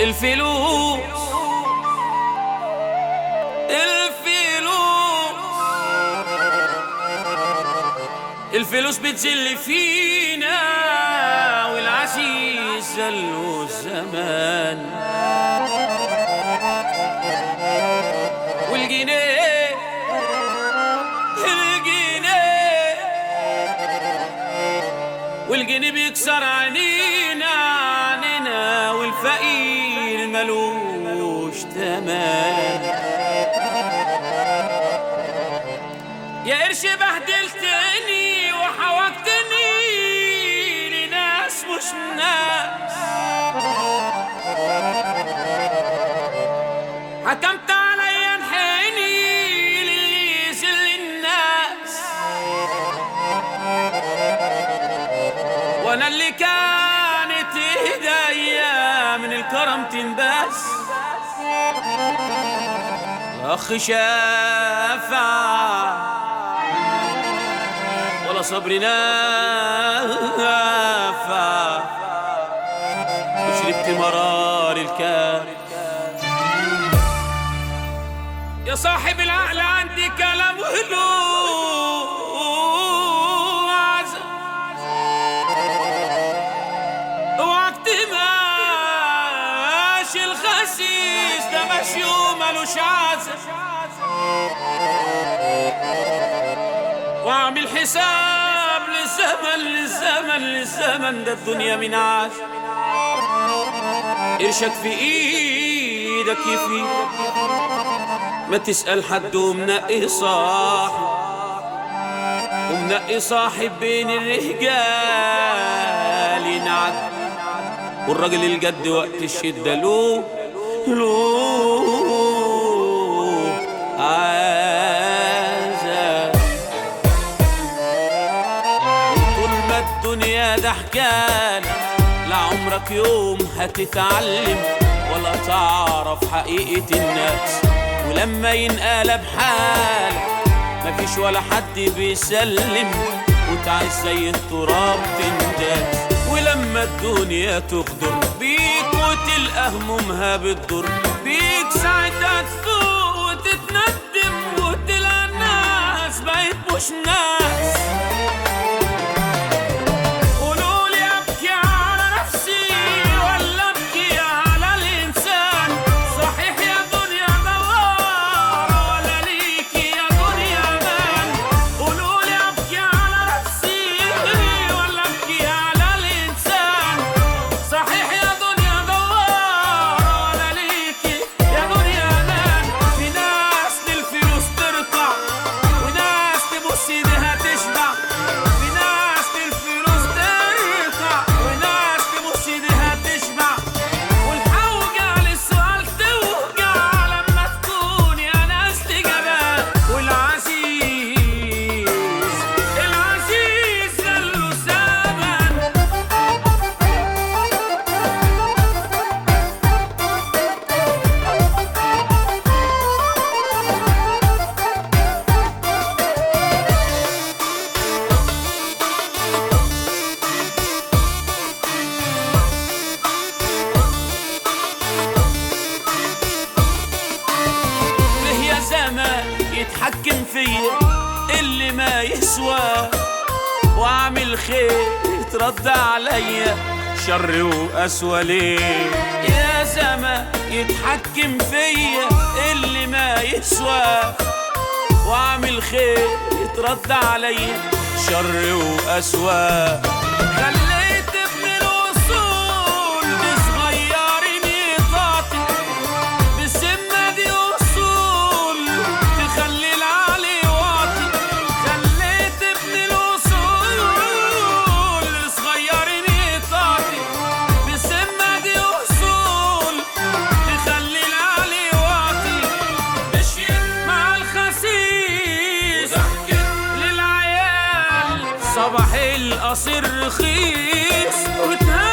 الفلوس الفلوس الفلوس بتزل فينا والعزيز زلوا الزمان والجنيه الجنيه والجنيه بيكسر عينينا عنينا والفقير ملوش تمام يا قرش بهدلتني وحوجتني لناس مش ناس حكمت عليا انحني للي يذل الناس وانا اللي كانت ايديا من الكرم تنبس اخ شافع ولا صبر نافع وشربت مرار الكارث يا صاحب العقل عندي كلام وهدوء وعزة اوعك تماشي الخسيس ده ماشي ومالوش عزة واعمل حساب للزمن للزمن للزمن ده الدنيا من عاش قرشك في ايدك يفيدك ما تسأل حد ومنقي صاحب ومنقي صاحب بين الرجال ينعد والراجل الجد وقت الشدة له له عازة طول ما الدنيا ضحكانة لعمرك يوم هتتعلم ولا تعرف حقيقة الناس ولما ينقلب حالك مفيش ولا حد بيسلم وتعيش زي التراب تنداس ولما الدنيا تغدر بيك وتلقى همومها بتضر بيك ساعتها تفوق وتتندم وتلقى الناس بقيت مش ناس قولوا لي ابكي على نفسي ولا ابكي على الانسان صحيح يا دنيا دوار ولا ليكي يا دنيا مان قولوا لي ابكي على نفسي ولا ابكي على الانسان صحيح يا دنيا دوار ولا ليكي يا دنيا مان في ناس للفلوس ترقع وناس تبص ايديها تشبع في ناس للفلوس ترقع وناس تبص ايديها تشبع والحوجة للسؤال توجع لما تكون يا ناس تجابات والعزيز العزيز زلوا زمن ليه يا زمان يتحكم فيا اللي ما يسوى واعمل خير يترد عليا شر واسوى ليه يا زمان يتحكم فيا اللي ما يسوى واعمل خير يترد عليا شر واسوى خليت ابن الاصول بصغيرين يطاطي بالسمة دي أصول تخلي العلي واطي خليت ابن الأصول صغيرين يطاطي بالسمة دي أصول تخلي العلي واطي مشيت مع الخسيس للعيال صباح القصير رخيص وتهان